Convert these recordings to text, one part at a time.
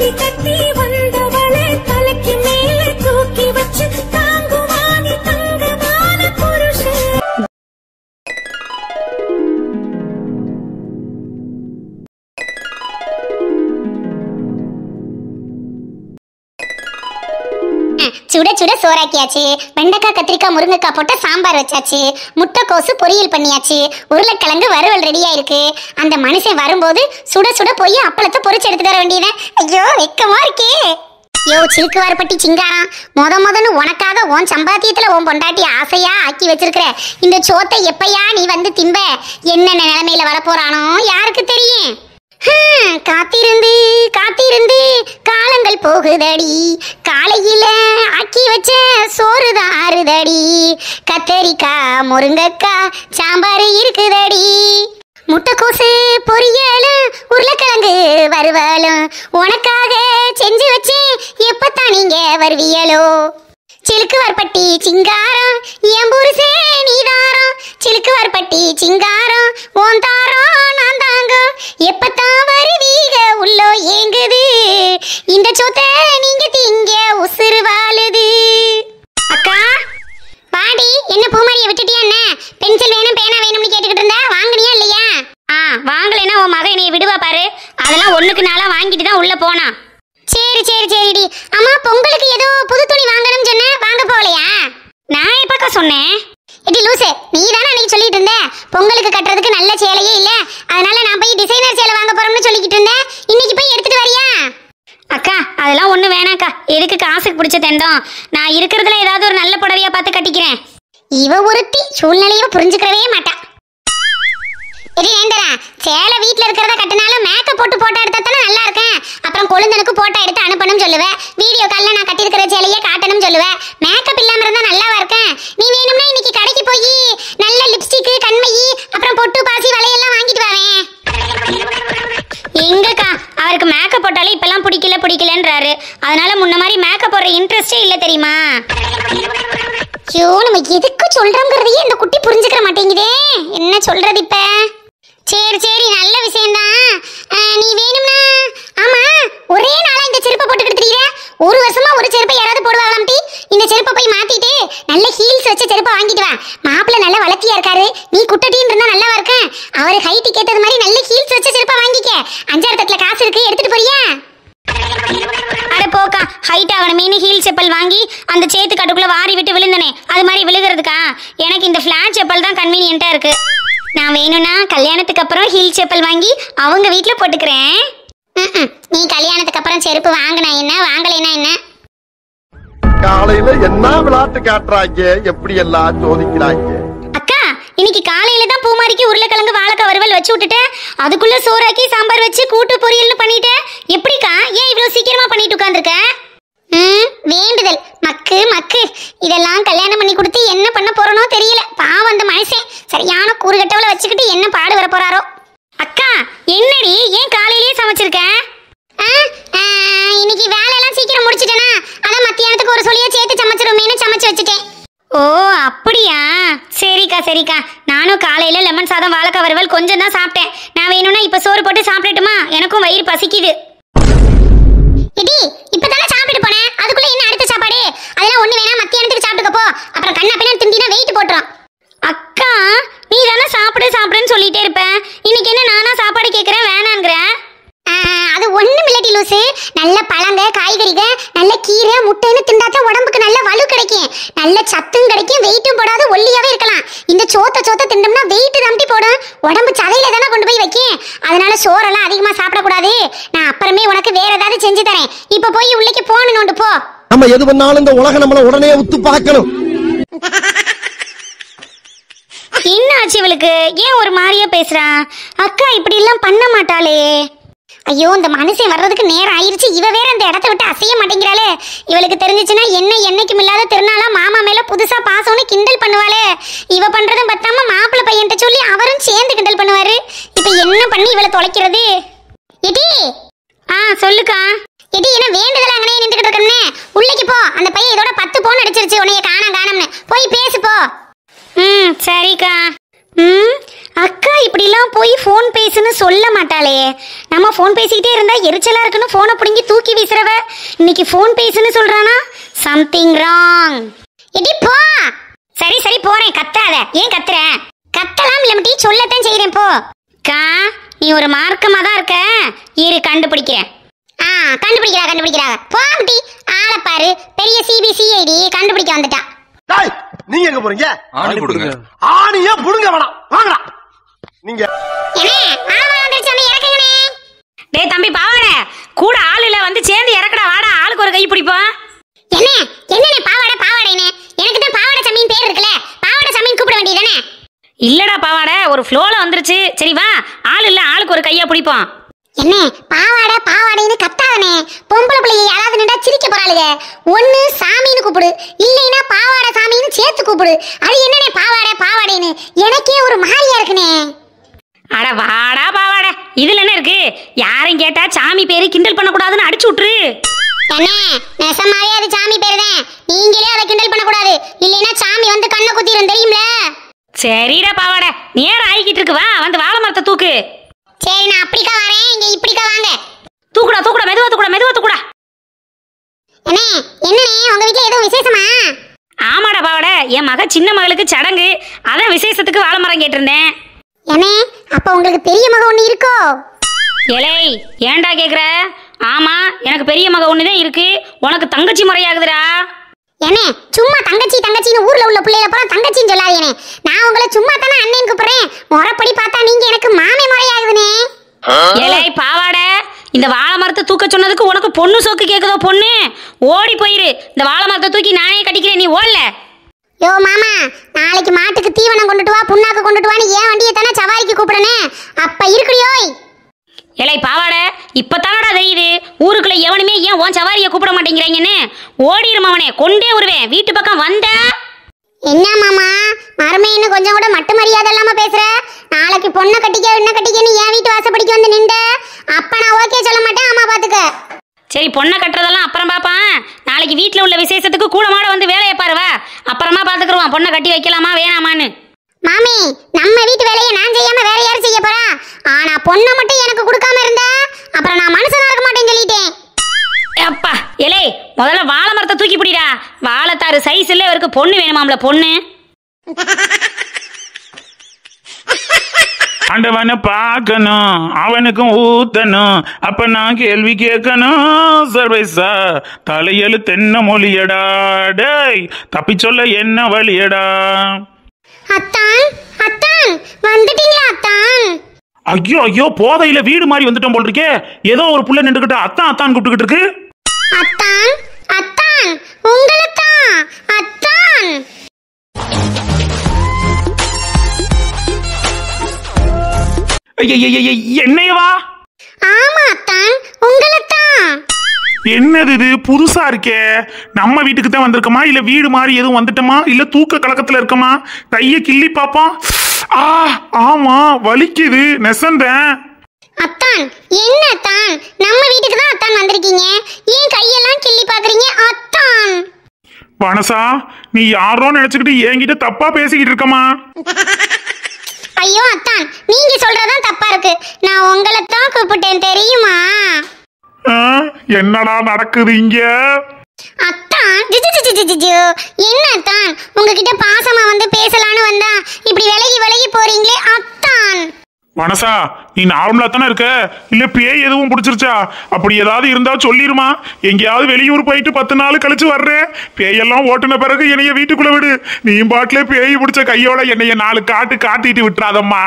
தாலி கட்டி வந்தவளை தலைக்கு மேலே தூக்கி வச்சு தாங்குவானி தங்கமான புருஷன் சுட சுட சோறாக்கியாச்சு வெண்டைக்காய் கத்திரிக்காய் முருங்கைக்காய் போட்டு சாம்பார் வச்சாச்சு முட்டைக்கோசு பொரியல் பண்ணியாச்சு உருளைக்கிழங்கு வறுவல் ரெடியா இருக்கு அந்த மனுஷன் வரும்போது சுட சுட போய் அப்பளத்தை பொரிச்சு எடுத்துட்டு வர வேண்டியது ஐயோ வெக்கமா இருக்கே யோ சிலுக்குவார்பட்டி சிங்காரம் முத முதன்னு உனக்காக உன் சம்பாத்தியத்துல உன் பொண்டாட்டி ஆசையா ஆக்கி வச்சிருக்கிற இந்த சோத்தை எப்பயா நீ வந்து திம்ப என்னென்ன நிலைமையில வரப்போறானோ யாருக்கு தெரியும் ஹம், காத்திருந்து காத்திருந்து காலங்கள் போகுதடி காலையில ஆக்கி வச்ச சோறு தான் ஆறுதடி கத்தரிக்காய் முருங்கக்காய் சாம்பார் இருக்குதடி முட்டைக்கோசு பொரியலும் உருளைக்கிழங்கு வறுவலும் உனக்காக செஞ்சு வச்சேன் எப்பத்தான் நீங்க வருவியலோ சிலுக்குவார்பட்டி சிங்காரம் என் புருஷே நீதாரம் சிலுக்குவார்பட்டி சிங்காரம் ஓன் தாரம் நான் தாங்க எப்பத்தான் வருவீக உள்ளோ ஏங்குது இந்த சொத்தை நீங்க திங்க உசுறு வாழுது அக்கா பாடி என்ன பூமாரியை விட்டுட்டியா என்ன பென்சில் வேணும் பேனா வேணும்னு கேட்டுக்கிட்டு இருந்தா வாங்குனியா இல்லையா ஆ வாங்கலைன்னா உன் மகன் என்னைய விடுவா பாரு அதெல்லாம் ஒண்ணுக்கு நாளா வாங்கிட்டு தான் உள்ள போனா சரி சரி சரிடி அம்மா பொங்கலுக்கு ஏதோ புது துணி வாங்கணும்னு சொன்ன வாங்க போகலையா நான் எப்பக்கா சொன்னேன் எடி லூசு நீ தானே அன்னைக்கு சொல்லிட்டு இருந்த பொங்கலுக்கு கட்டுறதுக்கு நல்ல சேலையே இல்ல அதனால நான் போய் டிசைனர் சேலை வாங்க போறோம்னு சொல்லிக்கிட்டு இருந்தேன் இன்னைக்கு போய் எடுத்துட்டு வரியா அக்கா அதெல்லாம் ஒண்ணு வேணாக்கா எதுக்கு காசுக்கு பிடிச்ச தெண்டம் நான் இருக்கிறதுல ஏதாவது ஒரு நல்ல புடவையா பார்த்து கட்டிக்கிறேன் இவ ஒருத்தி சூழ்நிலையை புரிஞ்சுக்கிறவே மாட்டா இது ஏண்டரா சேலை வீட்ல இருக்கிறத கட்டினாலும் மேக்கப் போட்டு போட்டோ எடுத்தா தானே நல்லா இருக்கேன் அப்புறம் கொழுந்தனுக்கு போட்டோ எடுத்து அனுப்பணும் சொல்லுவேன் வீடியோ கால்ல நான் கட்டியிருக்கிற சேலையே காட்டணும் சொல்லுவேன் மேக்கப் இல்லாம இருந்தா நல்லாவா இருக்கேன் நீ வேணும்னா இன்னைக்கு கடைக்கு போய் நல்ல லிப்ஸ்டிக் கண்மையி அப்புறம் பொட்டு பாசி வளையெல்லாம் வாங்கிட்டு வரேன் எங்கக்கா அவருக்கு மேக்கப் போட்டாலே இப்பெல்லாம் பிடிக்கல பிடிக்கலன்றாரு அதனால முன்ன மாதிரி மேக்கப் போடுற இன்ட்ரெஸ்டே இல்ல தெரியுமா ஐயோ நம்ம எதுக்கு சொல்றோங்கிறதையே இந்த குட்டி புரிஞ்சுக்கிற மாட்டேங்குதே என்ன சொல்றது இப்ப சரி சரி நல்ல விஷயம்தான் அஹ், நீ வேணும்னா ஆமா ஒரே நாளா இந்த செருப்பை போட்டுக்கிட்டு திரியிற ஒரு வருஷமா ஒரு செருப்பை யாராவது போடுவாங்களாம் டி இந்த செருப்பை போய் மாத்திட்டு நல்ல ஹீல்ஸ் வச்ச செருப்பை வாங்கிட்டு வா மாப்பிள்ள நல்ல வளர்த்தியா இருக்காரு நீ குட்டட்டின்னு இருந்தா நல்லாவா இருக்கேன் அவர் ஹைட்டு கேட்டது மாதிரி நல்ல ஹீல்ஸ் வச்ச செருப்பை வாங்கிக்க அஞ்சாறு தட்டுல காசு இருக்கு எடுத்துட்டு போறியா அட போக்கா ஹைட் ஆகணுமேனு ஹீல் செப்பல் வாங்கி அந்த சேத்து கட்டுக்குள்ள வாரி விட்டு விழுந்தனே அது மாதிரி விழுகிறதுக்கா எனக்கு இந்த ஃபிளாட் செப்பல் தான் கன்வீனியன்ட்டா இருக்கு நான் வேணும்னா கல்யாணத்துக்கு அப்புறம் ஹீல் செப்பல் வாங்கி அவங்க வீட்ல போட்டுக்கிறேன் ம்ம். நீ கல்யாணத்துக்கு அப்புறம் செருப்பு வாங்கினா என்ன வாங்கலைன்னா என்ன காலையில என்ன விளையாட்டு காட்டுறாங்க எப்படி எல்லாம் சோதிக்கிறாங்க அக்கா இன்னைக்கு காலையில தான் பூமாரிக்கு உருளைக்கிழங்கு வாழைக்காய் வறுவல் வச்சு விட்டுட்டேன் அதுக்குள்ள சோறாக்கி சாம்பார் வச்சு கூட்டு பொரியல்னு பண்ணிட்டேன் எப்படிக்கா ஏன் இவ்வளவு சீக்கிரமா பண்ணிட்டு உட்காந்துருக்க ம் வேண்டுதல் மக்கு மக்கு இதெல்லாம் கல்யாணம் பண்ணி கொடுத்து என்ன பண்ண போறனோ தெரியல பாவம் அந்த மனுஷன் சரியான கூறுகட்டவளை வச்சுக்கிட்டு என்ன பாடு வர போறாரோ அக்கா என்னடி ஏன் காலையிலேயே சமைச்சிருக்க ஆ, ஆ, இன்னைக்கு வேலையெல்லாம் சீக்கிரம் முடிச்சிட்டேனா அதான் மத்தியானத்துக்கு ஒரு சொல்லியா சேர்த்து சமைச்சிருமேனு சமைச்சு வச்சுட்டேன் ஓ அப்படியா சரிக்கா சரிக்கா நானும் காலையில லெமன் சாதம் வாழைக்காய் வறுவல் கொஞ்சம் தான் சாப்பிட்டேன் நான் வேணும்னா இப்ப சோறு போட்டு சாப்பிடட்டுமா எனக்கும் வயிறு பசிக்குது இடி இப்பதானே சாப்பிட்டு போனேன் அதுக்குள்ள என்ன அடுத்த சாப்பாடு அதெல்லாம் ஒண்ணு வேணா மத்தியானத்துக்கு சாப்பிட்டுக்க போ அப்புறம் கண்ணா பின்ன திண்டினா வெயிட் போட்டுரும் அக்கா நீ தானே சாப்பிடு சாப்பிடுன்னு சொல்லிட்டே இருப்ப இன்னைக்கு என்ன நானா சாப்பாடு கேக்குறேன் வேணாங்கிற அது ஒண்ணும் இல்லடி லூசு நல்ல பழங்க காய்கறிக நல்ல கீரை முட்டைன்னு திண்டாதான் உடம்புக்கு நல்ல வலு கிடைக்கும் நல்ல சத்தும் கிடைக்கும் வெயிட்டும் போடாத ஒல்லியாவே இருக்கலாம் இந்த சோத்த சோத்த திண்டோம்னா வெயிட் தம்பி போடும் உடம்பு சதையில தானே கொண்டு போய் வைக்கும் அதனால சோறெல்லாம் அதிகமா சாப்பிடக்கூடாது நான் அப்புறமே உனக்கு வேற ஏதாவது செஞ்சு தரேன் இப்ப போய் உள்ளேக்கு போன நோண்டு போ நம்ம எது பண்ணாலும் இந்த உலகம் நம்மள உடனே உத்து பார்க்கணும் என்ன ஆச்சு இவளுக்கு ஏன் ஒரு மாதிரியா பேசுறா அக்கா இப்படி எல்லாம் பண்ண மாட்டாளே ஐயோ இந்த மனுஷன் வர்றதுக்கு நேரம் ஆயிருச்சு இவ வேற இந்த இடத்த விட்டு அசைய மாட்டேங்கிறாளே இவளுக்கு தெரிஞ்சுச்சுன்னா என்ன என்னைக்கும் இல்லாத திருநாளா மாமா மேல புதுசா பாசம்னு கிண்டல் பண்ணுவாளே இவ பண்றதும் பத்தாம மாப்பிள்ளை பையன்ட்ட சொல்லி அவரும் சேர்ந்து கிண்டல் பண்ணுவாரு இப்ப என்ன பண்ணி இவளை தொலைக்கிறது எடி ஆ சொல்லுக்கா எடி என்ன வேண்டுதல் அங்கனே நின்றுகிட்டு இருக்கோம்னே உள்ளேக்கு போ அந்த பையன் இதோட பத்து போன் அடிச்சிருச்சு உன்னைய காணாம் காணோம்னு போய் பேசு போ ம் சரிக்கா ம் அக்கா இப்படிலாம் போய் ஃபோன் பேசுன்னு சொல்ல மாட்டாளே நம்ம ஃபோன் பேசிக்கிட்டே இருந்தா எரிச்சலா இருக்குன்னு ஃபோனை பிடுங்கி தூக்கி வீசுறவ இன்னைக்கு ஃபோன் பேசுன்னு சொல்றானா சம்திங் ராங் இடி போ சரி சரி போறேன் கத்தாத ஏன் கத்துற கத்தலாம் இல்லமட்டி சொல்லத்தான் செய்றேன் போ கா நீ ஒரு மார்க்கமா தான் இருக்க இரு கண்டுபிடிக்கிறேன் ஆ கண்டுபிடிக்கிறா கண்டுபிடிக்கிறா போம்டி ஆளை பாரு பெரிய சிபிசிஐடி கண்டுபிடிக்க வந்துட்டா டேய் நீங்க எங்க போறீங்க ஆணி கொடுங்க ஆணிய புடுங்க வேணாம் வாங்கடா நீங்க என்ன மாமா வந்துருச்சு வந்து இறக்குங்கண்ணே டேய் தம்பி பாவாட கூட ஆள் இல்ல வந்து சேர்ந்து இறக்கடா வாடா ஆளுக்கு ஒரு கை பிடிப்போம் என்ன என்னண்ணே பாவாடை பாவாடைன்னு எனக்கு தான் பாவாடை சமீன் பேர் இருக்குல்ல பாவாடை சமீன் கூப்பிட வேண்டியதானே இல்லடா பாவாட ஒரு ஃப்ளோல வந்துருச்சு சரி வா ஆள் இல்ல ஆளுக்கு ஒரு கையா பிடிப்போம் என்ன பாவாடை பாவாடைன்னு கத்தாதனே பொம்பளை பிள்ளைய யாராவது நின்றா சிரிக்க போறாளுங்க ஒண்ணு சாமின்னு கூப்பிடு இல்லைன்னா பாவாடை சாமின்னு சேர்த்து கூப்பிடு அது என்னண்ணே பாவாடை பாவாடைன்னு எனக்கே ஒரு மாதிரியா இருக்குனே அட வாடா பாவாட இதுல என்ன இருக்கு யாரையும் கேட்டா சாமி பேரு கிண்டல் பண்ணக்கூடாதுன்னு அடிச்சு விட்டுரு அண்ணே நெசமாவே அது சாமி பேர் தான் நீங்களே அதை கிண்டல் பண்ணக்கூடாது இல்லைன்னா சாமி வந்து கண்ணை குத்திரும் தெரியும்ல சரிடா பாவாட நேரம் ஆகிக்கிட்டு இருக்கு வா வந்து வாழை மரத்தை தூக்கு சரி நான் அப்படிக்கா வரேன் இங்க இப்படிக்கா வாங்க தூக்குடா தூக்குடா மெதுவா தூக்குடா மெதுவா தூக்குடா அண்ணே என்னண்ணே உங்க வீட்ல எதுவும் விசேஷமா ஆமாடா பாவாட என் மக சின்ன மகளுக்கு சடங்கு அதான் விசேஷத்துக்கு வாழை மரம் கேட்டிருந்தேன் அண்ணே அப்ப உங்களுக்கு பெரிய மகன் ஒண்ணு இருக்கோ ஏலே ஏன்டா கேக்குற ஆமா எனக்கு பெரிய மக ஒண்ணுதான் இருக்கு உனக்கு தங்கச்சி முறையாகுதுடா அண்ணே சும்மா தங்கச்சி தங்கச்சின்னு ஊர்ல உள்ள பிள்ளைல அப்புறம் தங்கச்சின்னு சொல்லாதீனே நான் உங்களை சும்மா தானே அண்ணன் கூப்பிடுறேன் முறைப்படி பார்த்தா நீங்க எனக்கு மாமே முறையாகுதுனே ஏலே பாவாட இந்த வாழை மரத்தை தூக்க சொன்னதுக்கு உனக்கு பொண்ணு சோக்கு கேக்குதோ பொண்ணு ஓடி போயிரு இந்த வாழை மரத்தை தூக்கி நானே கட்டிக்கிறேன் நீ ஓடல யோ மாமா நாளைக்கு மாட்டுக்கு தீவனம் கொண்டுட்டு வா புண்ணாக்கு கொண்டுட்டு வான்னு ஏன் வண்டியை தானே சவாரிக்கு கூப்பிடுனே அப்ப இருக்குடியோய் ஏலே பாவாட இப்பதானடா தெரியுது ஊருக்குள்ள எவனுமே ஏன் உன் சவாரிய கூப்பிட மாட்டேங்கிறாங்கன்னு ஓடிரும் அவனே கொண்டே வருவேன் வீட்டு பக்கம் வந்த என்ன மாமா மருமை இன்னும் கொஞ்சம் கூட மட்டு மரியாதை இல்லாம பேசுற நாளைக்கு பொண்ணை கட்டிக்க என்ன கட்டிக்கன்னு என் வீட்டு வாசப்படிக்கு வந்து நின்ற அப்ப நான் ஓகே சொல்ல மாட்டேன் அம்மா பாத்துக்க சரி பொண்ணை கட்டுறதெல்லாம் அப்புறம் பாப்பான் நாளைக்கு வீட்டில் உள்ள விசேஷத்துக்கு கூட மாட வந்து வேலையை பாருவா அப்புறமா பாத்துக்குருவான் பொண்ணை கட்டி வைக்கலாமா வேணாமான்னு மாமி நம்ம வீட்டு வேலையை நான் செய்யாம வேற யாரும் செய்ய போறா ஆனா பொண்ணை மட்டும் எனக்கு கொடுக்காம இருந்தா அப்புறம் நான் மனுஷனா இருக்க மாட்டேன்னு சொல்லிட்டேன் அப்பா எலே முதல்ல வாழை மரத்தை தூக்கி பிடிடா வாழைத்தாறு சைஸ் இல்ல இவருக்கு பொண்ணு வேணுமாம்ல பொண்ணு ஆண்டவனை பார்க்கணும் அவனுக்கும் ஊத்தணும் அப்ப நான் கேள்வி கேட்கணும் சர்வைசா தலையெழு தென்ன மொழியடா டேய் தப்பி சொல்ல என்ன வழியடா அத்தான் அத்தான் வந்துட்டீங்களா அத்தான் ஐயோ ஐயோ போதையில வீடு மாதிரி வந்துட்டோம் போல் இருக்கே ஏதோ ஒரு புள்ள நின்றுகிட்டு அத்தான் அத்தான் கூப்பிட்டுக்கிட்டு இருக்கு அத்தான் அத்தான் உங்களைத்தான் அத்தான் ஐயையையைய, என்னையவா ஆமா அத்தான் உங்களைத்தான் என்னது இது புதுசா இருக்கே நம்ம வீட்டுக்கு தான் வந்திருக்கோமா இல்ல வீடு மாதிரி எதுவும் வந்துட்டோமா இல்ல தூக்க கலக்கத்துல இருக்கோமா கைய கிள்ளி பாப்போம் ஆ ஆமா வலிக்குது நெசந்தேன் அத்தான் என்ன அத்தான் நம்ம வீட்டுக்கு தான் அத்தான் வந்திருக்கீங்க ஏன் கையெல்லாம் கிள்ளி பாக்குறீங்க அத்தான் வனசா நீ யாரோ நினைச்சுக்கிட்டு என்கிட்ட தப்பா பேசிக்கிட்டு இருக்கமா ஐயோ அத்தான் நீங்க சொல்றதான் தப்பா இருக்கு நான் உங்களை தான் கூப்பிட்டேன் தெரியுமா என்னடா நடக்குது இங்க அத்தான் ஜிஜு ஜிஜு ஜிஜு ஜிஜு. என்ன அத்தான் உங்ககிட்ட பாசமா வந்து பேசலான்னு வந்தா இப்படி விலகி விலகி போறீங்களே அத்தான் வனசா நீ நார்மலா தானே இருக்க இல்ல பேய் எதுவும் பிடிச்சிருச்சா அப்படி ஏதாவது இருந்தா சொல்லிருமா எங்கேயாவது வெளியூர் போயிட்டு பத்து நாள் கழிச்சு வர்றேன் பேயெல்லாம் ஓட்டுன பிறகு என்னைய வீட்டுக்குள்ள விடு நீ பாட்டிலே பேய் பிடிச்ச கையோட என்னைய நாலு காட்டு காட்டிட்டு விட்டுறாதம்மா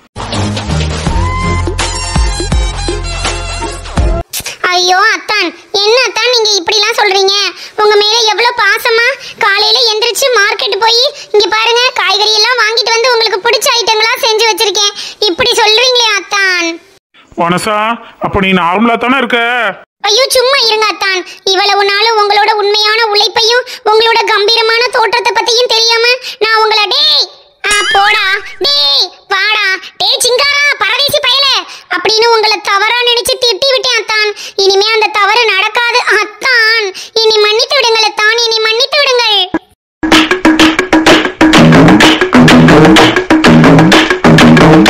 ஐயோ அத்தான் என்ன அத்தான் நீங்க இப்படிலாம் சொல்றீங்க உங்க மேல எவ்வளவு பாசமா காலையில எந்திரிச்சு மார்க்கெட் போய் இங்க பாருங்க காய்கறி எல்லாம் வாங்கிட்டு வந்து உங்களுக்கு பிடிச்ச ஐட்டங்களா செஞ்சு வச்சிருக்கேன் இப்படி சொல்றீங்களே அத்தான் வனசா அப்ப நீ நார்மலா தானே இருக்க ஐயோ சும்மா இருங்க அத்தான் இவ்வளவு நாளும் உங்களோட உண்மையான உழைப்பையும் உங்களோட கம்பீரமான தோற்றத்தை பத்தியும் தெரியாம நான் உங்களை டேய் ஆ போடா டேய் வாடா டேய் சிங்காரா பரதேசி பயல அப்படின்னு உங்களை தவறா நினைச்சு திட்டி விட்டேன் அத்தான் இனிமே அந்த தவறு நடக்காது அத்தான் இனி மன்னித்து விடுங்கள் அத்தான் இனி மன்னித்து விடுங்கள்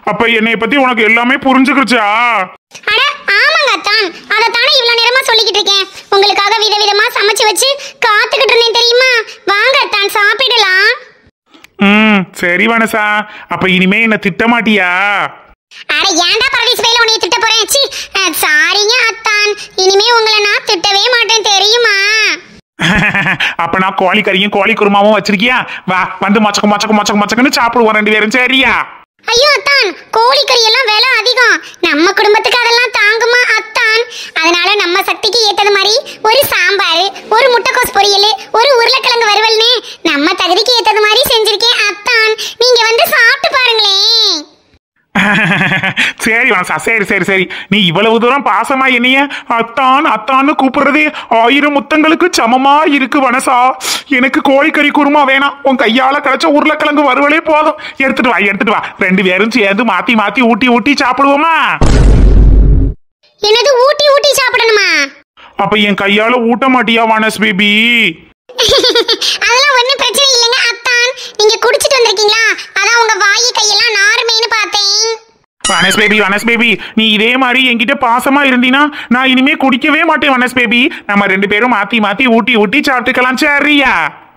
அப்ப என்னைய பத்தி உனக்கு எல்லாமே புரிஞ்சுக்கிருச்சா அட ஆமாங்க அத்தான் அதைத்தானே இவ்வளவு நேரமா சொல்லிக்கிட்டு இருக்கேன் உங்களுக்காக விதவிதமா சமைச்சு வச்சு காத்துக்கிட்டு இருந்தேன் தெரியுமா வாங்க அத்தான் சாப்பிடலாம் ம் சரி வனசா அப்ப இனிமே என்ன திட்ட மாட்டியா அட ஏன்டா பரதேசி பையில உன்னை திட்ட போறேன் சி சாரிங்க அத்தான் இனிமே உங்களை நான் திட்டவே மாட்டேன் தெரியுமா அப்ப நான் கோழி கறியும் கோழி குருமாவும் வச்சிருக்கியா வா வந்து மச்சக்கு மச்சக்கு மச்சக்கு மச்சக்குன்னு சாப்பிடுவோம் ரெண்டு பேரும் சரியா ஐயோ அத்தான் கோழிக்கறி எல்லாம் விலை அதிகம் நம்ம குடும்பத்துக்கு அதெல்லாம் தாங்குமா அத்தான் அதனால நம்ம சக்திக்கு ஏத்தது மாதிரி ஒரு சாம்பார் ஒரு முட்டைக்கோஸ் பொரியல் ஒரு உருளைக்கிழங்கு வறுவல்னு நம்ம தகுதிக்கு ஏத்தது மாதிரி செஞ்சிருக்கேன் அத்தான் நீங்க வந்து சாப்பிட்டு பாருங்களேன் சரி வனசா சரி சரி சரி நீ இவ்வளவு தூரம் பாசமா என்னைய அத்தான் அத்தான்னு கூப்பிடுறதே ஆயிரம் முத்தங்களுக்கு சமமா இருக்கு வனசா எனக்கு கோழிக்கறி குருமா வேணாம் உன் கையால கிடைச்ச உருளைக்கிழங்கு வறுவலே போதும் எடுத்துட்டு வா எடுத்துட்டு வா ரெண்டு பேரும் சேர்ந்து மாத்தி மாத்தி ஊட்டி ஊட்டி சாப்பிடுவோமா என்னது ஊட்டி ஊட்டி சாப்பிடணுமா அப்ப என் கையால ஊட்ட மாட்டியா வானஸ் பேபி அதெல்லாம் ஒண்ணும் பிரச்சனை இல்லைங்க அத்தான் நீங்க குடிச்சிட்டு வந்திருக்கீங்களா அதான் உங்க வாய் கையெல்லாம் நாருமேன்னு பார்த்தேன் வனஸ் பேபி வனஸ் பேபி நீ இதே மாதிரி என்கிட்ட பாசமா இருந்தீனா நான் இனிமே குடிக்கவே மாட்டேன் வனஸ் பேபி நம்ம ரெண்டு பேரும் மாத்தி மாத்தி ஊட்டி ஊட்டி சாப்பிட்டுக்கலாம் சரியா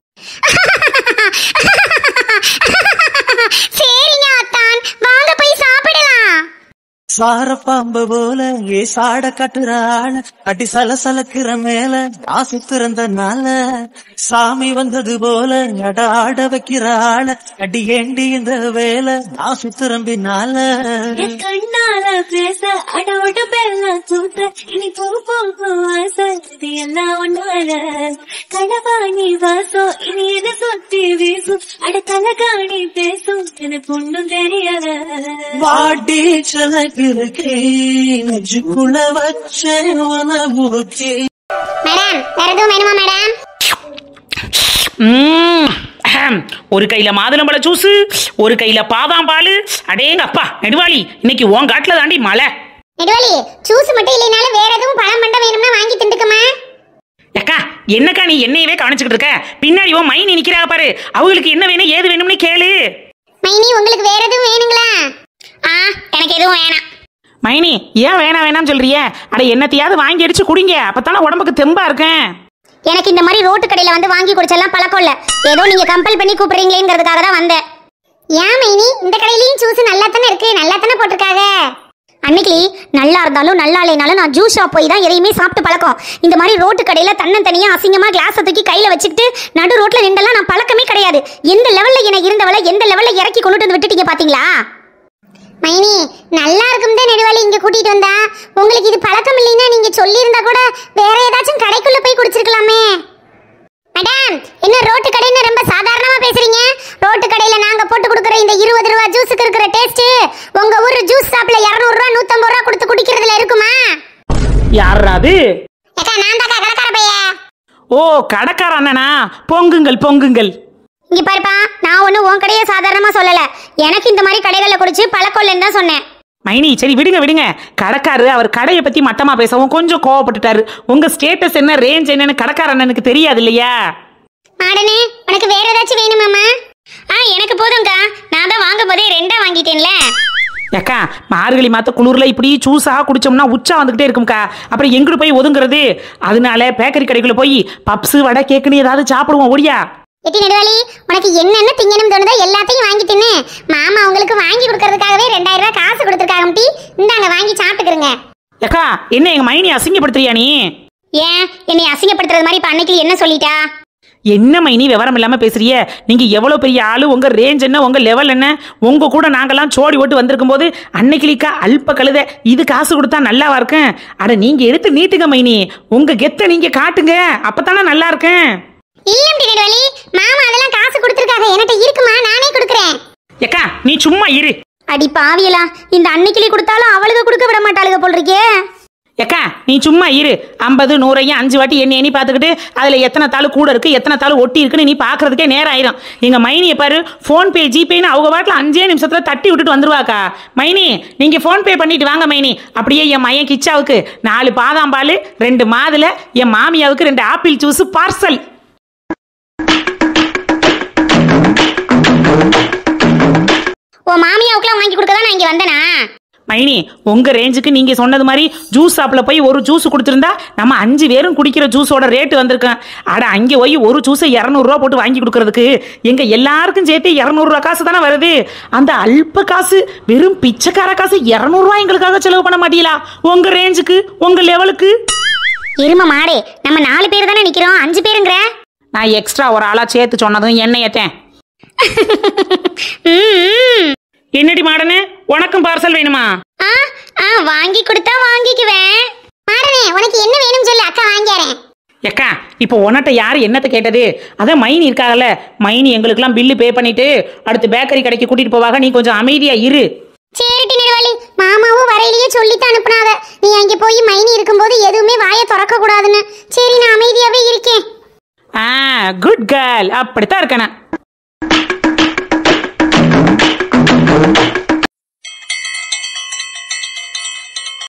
சரிங்க அத்தான் வாங்க போய் சாப்பிடலாம் சார பாம்பு போல ஏ சாட கட்டுற ஆள அடி சலசலக்கிற மேல ஆசை திறந்தனால சாமி வந்தது போல அட ஆட வைக்கிற ஆள அடி ஏண்டி இந்த வேலை ஆசை திரும்பினால என் கண்ணால பேச அடோட பெல்லாம் தூத்த இனி போ போகும் ஆசை இது எல்லாம் ஒன்னால கனவாணி வாசம் இனி எதை சொத்தி வீசும் அட கலகாணி பேசும் எனக்கு ஒன்றும் தெரியல வாடி சலக்கிருக்கே நெஞ்சுக்குள்ள வச்ச உணவுக்கே மேடம் வேற எதுவும் வேணுமா மேடம் ம்ம். அஹம். ஒரு கையில மாதுளம்பழ ஜூஸ் ஒரு கையில பாதாம் பால் அடேங்க அப்பா நெடுவாளி இன்னைக்கு உன் காட்டுல தாண்டி மழை நெடுவலி ஜூஸ் மட்டும் இல்லைனாலும் வேற எதுவும் பழம் மண்டை வேணும்னா வாங்கி திண்டுக்குமா அக்கா என்னக்கா நீ என்னையவே கவனிச்சுக்கிட்டு இருக்க பின்னாடி உன் மைனி நிக்கிறா பாரு அவங்களுக்கு என்ன வேணும் ஏது வேணும்னு கேளு மைனி உங்களுக்கு வேற எதுவும் வேணுங்களா ஆ எனக்கு எதுவும் வேணாம் மைனி ஏன் வேணாம் வேணாம்னு சொல்றிய அட என்னத்தையாவது வாங்கி அடிச்சு குடிங்க அப்பதானே உடம்புக்கு தெம்பா இருக்கேன் எனக்கு இந்த மாதிரி ரோட்டு கடையில வந்து வாங்கி குடிச்செல்லாம் பழக்கம் இல்ல ஏதோ நீங்க கம்பல் பண்ணி கூப்பிடுறீங்களேங்கிறதுக்காக தான் வந்தேன் ஏன் மைனி இந்த கடையிலயும் ஜூஸ் நல்லா தானே இருக்கு நல்லா தானே போட்டிருக்காங்க அன்னைக்கு நல்லா இருந்தாலும் நல்லா இல்லைனாலும் நான் ஜூஸ் ஷாப் போய் தான் எதையுமே சாப்பிட்டு பழக்கம் இந்த மாதிரி ரோட்டு கடையில தன்னந்தனியா அசிங்கமா கிளாஸை தூக்கி கையில வச்சுக்கிட்டு நடு ரோட்ல நின்றெல்லாம் நான் பழக்கமே கிடையாது எந்த லெவல்ல என இருந்தவளை எந்த லெவல்ல இறக்கி கொண்டுட்டு வந்து விட்டுட்டீங்க பாத்தீங்களா மைனி நல்லா இருக்கும் தான் நெடுவாளி இங்க கூட்டிட்டு வந்தா உங்களுக்கு இது பழக்கம் இல்லைன்னா நீங்க சொல்லியிருந்தா கூட வேற ஏதாச்சும் கடைக்குள்ள போய் குடிச்சிருக்கலாமே மேடம் என்ன ரோட்டு கடைன்னு ரொம்ப சாதாரணமா பேசுறீங்க ரோட்டு கடையில நாங்க போட்டு கொடுக்குற இந்த இருபது ரூபா ஜூஸுக்கு இருக்கிற டேஸ்ட் உங்க ஊர் ஜூஸ் ஷாப்ல இருநூறு ரூபா நூத்தம்பது ரூபா கொடுத்து குடிக்கிறதுல இருக்குமா யாரா அது ஏக்கா நான் தாக்கா கடைக்கார பைய ஓ கடைக்கார அண்ணனா பொங்குங்கள் பொங்குங்கள் இங்க பாருப்பா நான் ஒண்ணு உன் கடையை சாதாரணமா சொல்லல எனக்கு இந்த மாதிரி கடைகள்ல குடிச்சு பழக்கம் இல்லைன்னு தான் சொன்னேன் மைனி சரி விடுங்க விடுங்க கடைக்காரு அவர் கடையை பத்தி மட்டமா பேசவும் கொஞ்சம் கோவப்பட்டுட்டாரு உங்க ஸ்டேட்டஸ் என்ன ரேஞ்ச் என்னன்னு கடைக்கார அண்ணனுக்கு தெரியாது இல்லையா மாடனே உனக்கு வேற ஏதாச்சும் வேணுமாமா ஆ எனக்கு போதும்க்கா நான் தான் வாங்கும் போதே ரெண்டா வாங்கிட்டேன்ல ஏக்கா மார்கழி மாத்த குளிர்ல இப்படி ஜூஸாக குடிச்சோம்னா உச்சா வந்துகிட்டே இருக்கும்க்கா அப்புறம் எங்கிட்டு போய் ஒதுங்குறது அதனால பேக்கரி கடைக்குள்ள போய் பப்ஸ் வடை கேக்குன்னு ஏதாவது சாப்பிடுவோம் ஓடியா எட்டி நெடுவாளி உனக்கு என்னென்ன திங்கணும் தோணுதோ எல்லாத்தையும் வாங்கி தின்னு மாமா உங்களுக்கு வாங்கி கொடுக்கறதுக்காகவே ரெண்டாயிரம் ரூபாய் காசு கொடுத்துருக்காங்க டி இந்தாங்க வாங்கி சாப்பிட்டுக்கிறங்க ஏக்கா என்ன எங்க மைனி அசிங்கப்படுத்துறியா நீ ஏன் என்னை அசிங்கப்படுத்துறது மாதிரி இப்ப அன்னைக்கு என்ன சொல்லிட்டா என்ன மைனி விவரம் இல்லாம பேசுறிய நீங்க எவ்வளவு பெரிய ஆளு உங்க ரேஞ்ச் என்ன உங்க லெவல் என்ன உங்க கூட நாங்கெல்லாம் சோடி ஓட்டு வந்திருக்கும் போது அன்னைக்கிலிக்கா அல்ப கழுத இது காசு கொடுத்தா நல்லாவா இருக்கும் அட நீங்க எடுத்து நீட்டுங்க மைனி உங்க கெத்த நீங்க காட்டுங்க அப்பதானே நல்லா இருக்கேன் இல்லம் நெடுவாளி மாமா அதெல்லாம் காசு கொடுத்துருக்காங்க என்கிட்ட இருக்குமா நானே கொடுக்குறேன் ஏக்கா நீ சும்மா இரு அடி பாவியலா இந்த அன்னைக்கிளி கொடுத்தாலும் அவளுக்கு கொடுக்க விட மாட்டாளுக போல் இருக்கே ஏக்கா நீ சும்மா இரு ஐம்பது நூறையும் அஞ்சு வாட்டி எண்ணி எண்ணி பார்த்துக்கிட்டு அதில் எத்தனை தாள் கூட இருக்கு எத்தனை தாள் ஒட்டி இருக்குன்னு நீ பார்க்கறதுக்கே நேரம் ஆயிரும் எங்கள் மைனியை பாரு ஃபோன்பே ஜிபேன்னு அவங்க பாட்டில் அஞ்சே நிமிஷத்தில் தட்டி விட்டுட்டு வந்துருவாக்கா மைனி நீங்கள் ஃபோன்பே பண்ணிட்டு வாங்க மைனி அப்படியே என் மையன் கிச்சாவுக்கு நாலு பாதாம் பால் ரெண்டு மாதுளை என் மாமியாவுக்கு ரெண்டு ஆப்பிள் ஜூஸ் பார்சல் உன் மாமியாவுக்குலாம் வாங்கி கொடுக்க தான் நான் இங்க வந்தேனா மைனி உங்க ரேஞ்சுக்கு நீங்க சொன்னது மாதிரி ஜூஸ் ஷாப்ல போய் ஒரு ஜூஸ் கொடுத்துருந்தா நம்ம அஞ்சு பேரும் குடிக்கிற ஜூஸோட ரேட்டு வந்திருக்கேன் அட அங்கே போய் ஒரு ஜூஸை இரநூறுவா போட்டு வாங்கி கொடுக்கறதுக்கு எங்க எல்லாருக்கும் சேர்த்து இரநூறுவா காசு தானே வருது அந்த அல்ப காசு வெறும் பிச்சைக்கார காசு இரநூறுவா எங்களுக்காக செலவு பண்ண மாட்டீங்களா உங்க ரேஞ்சுக்கு உங்க லெவலுக்கு எரும மாடு நம்ம நாலு பேர் தானே நிக்கிறோம் அஞ்சு பேருங்கிற நான் எக்ஸ்ட்ரா ஒரு ஆளா சேர்த்து சொன்னதும் என்னையத்தேன் ம், ம். என்னடி மாடனு உனக்கும் பார்சல் வேணுமா ஆ ஆ வாங்கி கொடுத்தா வாங்கிக்குவேன் மாடனே உனக்கு என்ன வேணும் சொல்லு அக்கா வாங்கிறேன் எக்கா இப்போ உன்கிட்ட யார் என்னத்தை கேட்டது அதான் மைனி இருக்காங்கல்ல மைனி எங்களுக்கெல்லாம் பில்லு பே பண்ணிட்டு அடுத்து பேக்கரி கடைக்கு கூட்டிட்டு போவாங்க நீ கொஞ்சம் அமைதியா இரு சரிட்டி நெடுவாளி மாமாவும் வரையிலேயே சொல்லிட்டு அனுப்புனாவ நீ அங்கே போய் மைனி இருக்கும்போது எதுவுமே வாயை திறக்க கூடாதுன்னு சரி நான் அமைதியாவே இருக்கேன் ஆ குட் கேர்ள் அப்படித்தான் இருக்கணும்